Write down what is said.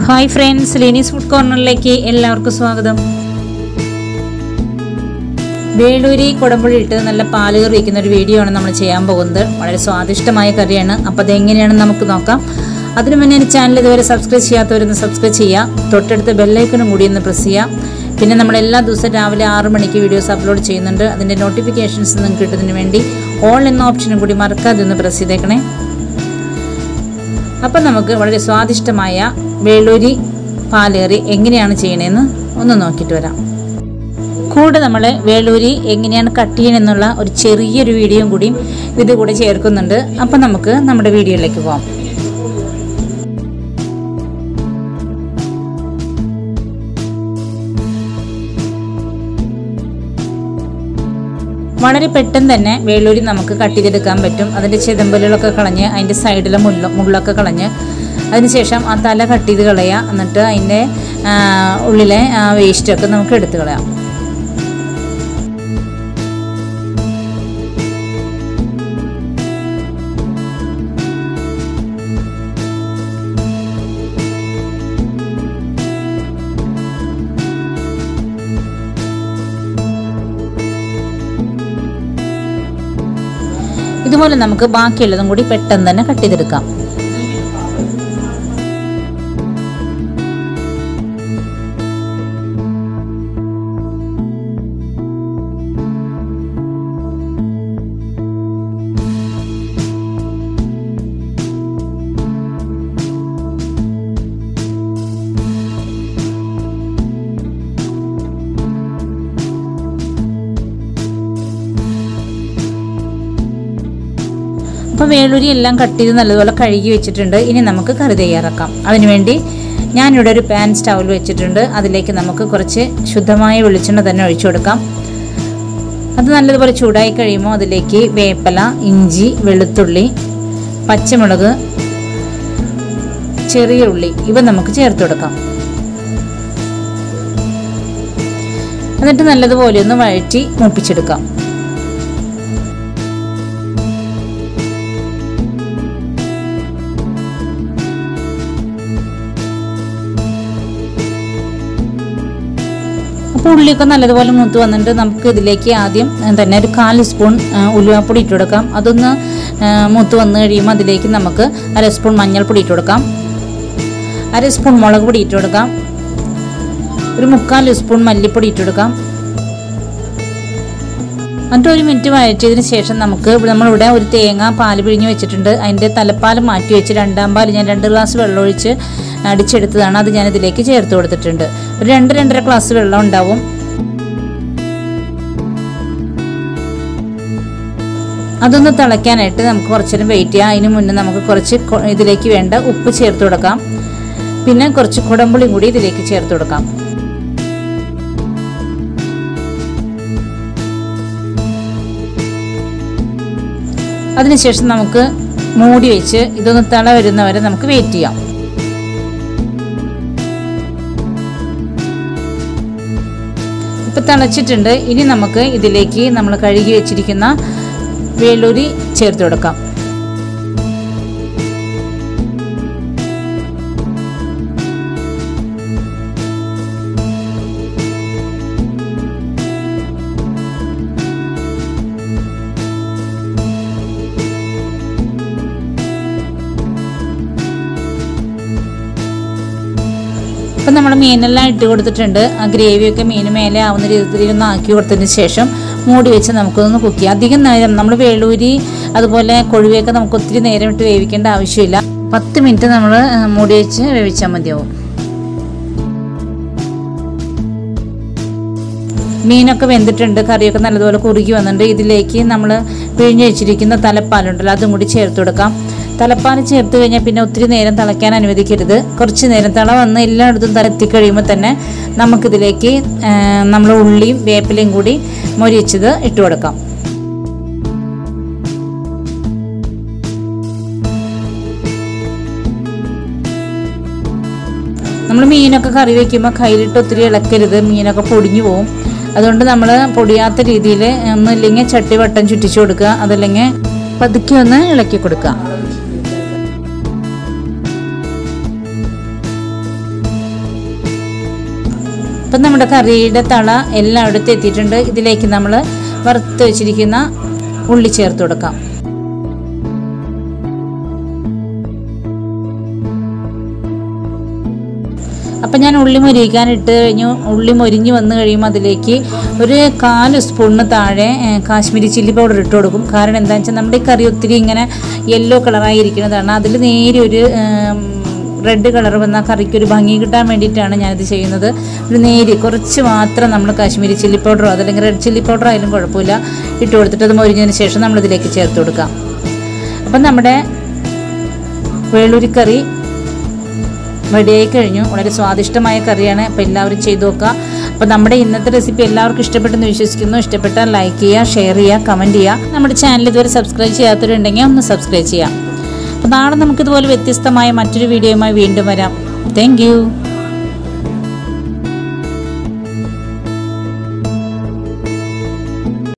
hi friends ലിനീസ് food കോർണറിലേക്ക് എല്ലാവർക്കും സ്വാഗതം വേളൂരി കുടമ്പുഴി ഇട്ട് നല്ല പാല് കറി വയ്ക്കുന്ന ഒരു വീഡിയോ ആണ് നമ്മൾ ചെയ്യാൻ പോകുന്നത് വളരെ സ്വാദിഷ്ടമായ കറിയാണ് അപ്പോൾ അതെങ്ങനെയാണെന്ന് നമുക്ക് നോക്കാം അതിനു മുന്നേ എൻ്റെ ചാനൽ ഇതുവരെ സബ്സ്ക്രൈബ് ചെയ്യാത്തവരൊന്ന് സബ്സ്ക്രൈബ് ചെയ്യുക തൊട്ടടുത്ത് ബെല്ലൈക്കനും കൂടി ഒന്ന് പ്രസ് ചെയ്യുക പിന്നെ നമ്മൾ എല്ലാ ദിവസവും രാവിലെ ആറ് മണിക്ക് വീഡിയോസ് അപ്ലോഡ് ചെയ്യുന്നുണ്ട് അതിൻ്റെ നോട്ടിഫിക്കേഷൻസ് നിങ്ങൾക്ക് കിട്ടുന്നതിന് വേണ്ടി ഓൾ എന്ന ഓപ്ഷനും കൂടി മറക്കാതെ ഒന്ന് പ്രസ് ചെയ്തേക്കണേ അപ്പം നമുക്ക് വളരെ സ്വാദിഷ്ടമായ വേളൂരി പാലേറി എങ്ങനെയാണ് ചെയ്യണതെന്ന് ഒന്ന് നോക്കിയിട്ട് വരാം കൂടെ നമ്മൾ വേളൂരി എങ്ങനെയാണ് കട്ട് ചെയ്യണമെന്നുള്ള ഒരു ചെറിയൊരു വീഡിയോയും കൂടിയും ഇത് കൂടെ ചേർക്കുന്നുണ്ട് അപ്പം നമുക്ക് നമ്മുടെ വീഡിയോയിലേക്ക് പോകാം വളരെ പെട്ടെന്ന് തന്നെ വേളൂരി നമുക്ക് കട്ട് ചെയ്തെടുക്കാൻ പറ്റും അതിൻ്റെ ചെതമ്പലുകളൊക്കെ കളഞ്ഞ് അതിൻ്റെ സൈഡിലെ മുള്ള മുള്ളൊക്കെ കളഞ്ഞ് അതിനുശേഷം ആ തല കട്ട് ചെയ്ത് കളയുക എന്നിട്ട് അതിൻ്റെ ആ, ഉള്ളിലെ വേസ്റ്റൊക്കെ നമുക്ക് എടുത്ത് കളയാം ഇതുപോലെ നമുക്ക് ബാക്കിയുള്ളതും കൂടി പെട്ടെന്ന് തന്നെ കട്ട് ചെയ്തെടുക്കാം അപ്പോൾ വേളൂരി എല്ലാം കട്ട് ചെയ്ത് നല്ലതുപോലെ കഴുകി വെച്ചിട്ടുണ്ട് ഇനി നമുക്ക് കറി തയ്യാറാക്കാം അതിനുവേണ്ടി ഞാനിവിടെ ഒരു പാൻ സ്റ്റൗവിൽ വെച്ചിട്ടുണ്ട് അതിലേക്ക് നമുക്ക് കുറച്ച് ശുദ്ധമായ വെളിച്ചെണ്ണ തന്നെ ഒഴിച്ചു കൊടുക്കാം അത് നല്ലതുപോലെ ചൂടായി കഴിയുമ്പോൾ അതിലേക്ക് വേപ്പല ഇഞ്ചി വെളുത്തുള്ളി പച്ചമുളക് ചെറിയ ഉള്ളി ഇവ നമുക്ക് ചേർത്ത് കൊടുക്കാം എന്നിട്ട് നല്ലതുപോലെ ഒന്ന് വഴറ്റി മൂപ്പിച്ചെടുക്കാം അപ്പോൾ ഉള്ളിയൊക്കെ നല്ലതുപോലെ മൂത്ത് വന്നിട്ട് നമുക്ക് ഇതിലേക്ക് ആദ്യം തന്നെ ഒരു കാൽ സ്പൂൺ ആ, ഉലുവാപ്പൊടി ഇട്ട് കൊടുക്കാം അതൊന്ന് ആ, മൂത്ത് വന്ന് കഴിയുമ്പോൾ അതിലേക്ക് നമുക്ക് അര സ്പൂൺ മഞ്ഞൾപ്പൊടി ഇട്ട് കൊടുക്കാം അര സ്പൂൺ മുളക് പൊടി ഇട്ട് കൊടുക്കാം ഒരു മുക്കാൽ സ്പൂൺ മല്ലിപ്പൊടി ഇട്ട് കൊടുക്കാം എന്നിട്ട് ഒരു മിനിറ്റ് വഴറ്റിയതിന് ശേഷം നമുക്ക് ഇവിടെ നമ്മളിവിടെ ഒരു തേങ്ങ പാല് പിഴിഞ്ഞ് വെച്ചിട്ടുണ്ട് അതിൻ്റെ തലപ്പാൽ മാറ്റി വെച്ച് രണ്ടാം പാൽ ഞാൻ രണ്ട് ഗ്ലാസ് വെള്ളം ഒഴിച്ച് അടിച്ചെടുത്തതാണ് അത് ഞാൻ ഇതിലേക്ക് ചേർത്ത് കൊടുത്തിട്ടുണ്ട് ഒരു രണ്ട് രണ്ടര ഗ്ലാസ് വെള്ളം ഉണ്ടാവും അതൊന്ന് തിളയ്ക്കാനായിട്ട് നമുക്ക് കുറച്ച് നേരം വെയിറ്റ് ചെയ്യാം അതിന് മുന്നേ നമുക്ക് കുറച്ച് കൊ- ഇതിലേക്ക് വേണ്ട ഉപ്പ് ചേർത്ത് കൊടുക്കാം പിന്നെ കുറച്ച് കുടമ്പുളി കൂടി ഇതിലേക്ക് ചേർത്ത് കൊടുക്കാം അതിനുശേഷം നമുക്ക് മൂടി വെച്ച് ഇതൊന്ന് തിള വരുന്നവരെ നമുക്ക് വെയിറ്റ് ചെയ്യാം ഇപ്പം തിളച്ചിട്ടുണ്ട് ഇനി നമുക്ക് ഇതിലേക്ക് നമ്മൾ കഴുകി വെച്ചിരിക്കുന്ന വേളൂരി ചേർത്ത് കൊടുക്കാം ഇപ്പം നമ്മൾ മീനെല്ലാം ഇട്ട് കൊടുത്തിട്ടുണ്ട് ആ ഗ്രേവിയൊക്കെ മീൻ മേലെ ആവുന്ന രീതിയിൽ ഒന്ന് ആക്കി കൊടുത്തതിന് ശേഷം മൂടി വെച്ച് നമുക്കൊന്ന് കുക്ക് ചെയ്യാം അധികം നേരം നമ്മൾ വേളൂരി അതുപോലെ കൊഴുവയൊക്കെ നമുക്ക് ഒത്തിരി നേരം ഇട്ട് വേവിക്കേണ്ട ആവശ്യമില്ല പത്ത് മിനിറ്റ് നമ്മൾ മൂടി വെച്ച് വേവിച്ചാൽ മതിയാവും മീനൊക്കെ വെന്തിട്ടുണ്ട് കറിയൊക്കെ നല്ലതുപോലെ കുറുകി വന്നിട്ടുണ്ട് ഇതിലേക്ക് നമ്മൾ പിഴിഞ്ഞ് വെച്ചിരിക്കുന്ന തലപ്പാലുണ്ടല്ലോ അതും കൂടി ചേർത്ത് കൊടുക്കാം തലപ്പാൽ ചേർത്ത് കഴിഞ്ഞാൽ പിന്നെ ഒത്തിരി നേരം തിളയ്ക്കാൻ അനുവദിക്കരുത് കുറച്ച് നേരം തിള വന്ന് എല്ലായിടത്തും തലത്തി കഴിയുമ്പോൾ തന്നെ നമുക്കിതിലേക്ക് നമ്മൾ ഉള്ളിയും വേപ്പിലയും കൂടി മൊരിച്ചത് ഇട്ട് കൊടുക്കാം നമ്മൾ മീനൊക്കെ കറി വെക്കുമ്പോൾ കയ്യിലിട്ട് ഒത്തിരി ഇളക്കരുത് മീനൊക്കെ പൊടിഞ്ഞു പോകും അതുകൊണ്ട് നമ്മൾ പൊടിയാത്ത രീതിയിൽ ഒന്നില്ലെങ്കിൽ ചട്ടി വട്ടം ചുറ്റിച്ചു കൊടുക്കുക അതല്ലെങ്കിൽ പതുക്കെ ഒന്ന് ഇളക്കി കൊടുക്കുക അപ്പം നമ്മുടെ കറിയുടെ തള എല്ലായിടത്തും എത്തിയിട്ടുണ്ട് ഇതിലേക്ക് നമ്മൾ വറുത്ത് വെച്ചിരിക്കുന്ന ഉള്ളി ചേർത്ത് കൊടുക്കാം അപ്പം ഞാൻ ഉള്ളി മൊരിക്കാൻ ഇട്ട് കഴിഞ്ഞു ഉള്ളി മൊരിഞ്ഞ് വന്നു കഴിയുമ്പോൾ അതിലേക്ക് ഒരു കാല് സ്പൂണിന് താഴെ ഏ, കാശ്മീരി ചില്ലി പൗഡർ ഇട്ട് കൊടുക്കും കാരണം എന്താണെന്ന് വെച്ചാൽ നമ്മുടെ ഈ കറി ഒത്തിരി ഇങ്ങനെ യെല്ലോ കളറായി ഇരിക്കുന്നതാണ് അതിൽ നേരെ ഒരു റെഡ് കളർ വന്ന കറിക്ക് ഒരു ഭംഗി കിട്ടാൻ വേണ്ടിയിട്ടാണ് ഞാനിത് ചെയ്യുന്നത് ഒരു നേരി കുറച്ച് മാത്രം നമ്മൾ കാശ്മീരി ചില്ലി പൗഡറോ അതല്ലെങ്കിൽ റെഡ് ചില്ലി പൗഡറോ ആയാലും കുഴപ്പമില്ല ഇട്ട് കൊടുത്തിട്ട് അത് മൊരിഞ്ഞതിന് ശേഷം നമ്മളിതിലേക്ക് ചേർത്ത് കൊടുക്കാം അപ്പം നമ്മുടെ വേളൂരിക്കറി റെഡിയായി കഴിഞ്ഞു വളരെ സ്വാദിഷ്ടമായ കറിയാണ് അപ്പോൾ എല്ലാവരും ചെയ്തു നോക്കുക അപ്പോൾ നമ്മുടെ ഇന്നത്തെ റെസിപ്പി എല്ലാവർക്കും ഇഷ്ടപ്പെട്ടെന്ന് വിശ്വസിക്കുന്നു ഇഷ്ടപ്പെട്ടാൽ ലൈക്ക് ചെയ്യുക ഷെയർ ചെയ്യുക കമൻറ്റ് ചെയ്യുക നമ്മുടെ ചാനൽ ഇതുവരെ സബ്സ്ക്രൈബ് ചെയ്യാത്തവരുണ്ടെങ്കിൽ ഒന്ന് സബ്സ്ക്രൈബ് ചെയ്യാം അപ്പോൾ നാളെ നമുക്കിതുപോലെ വ്യത്യസ്തമായ മറ്റൊരു വീഡിയോയുമായി വീണ്ടും വരാം താങ്ക്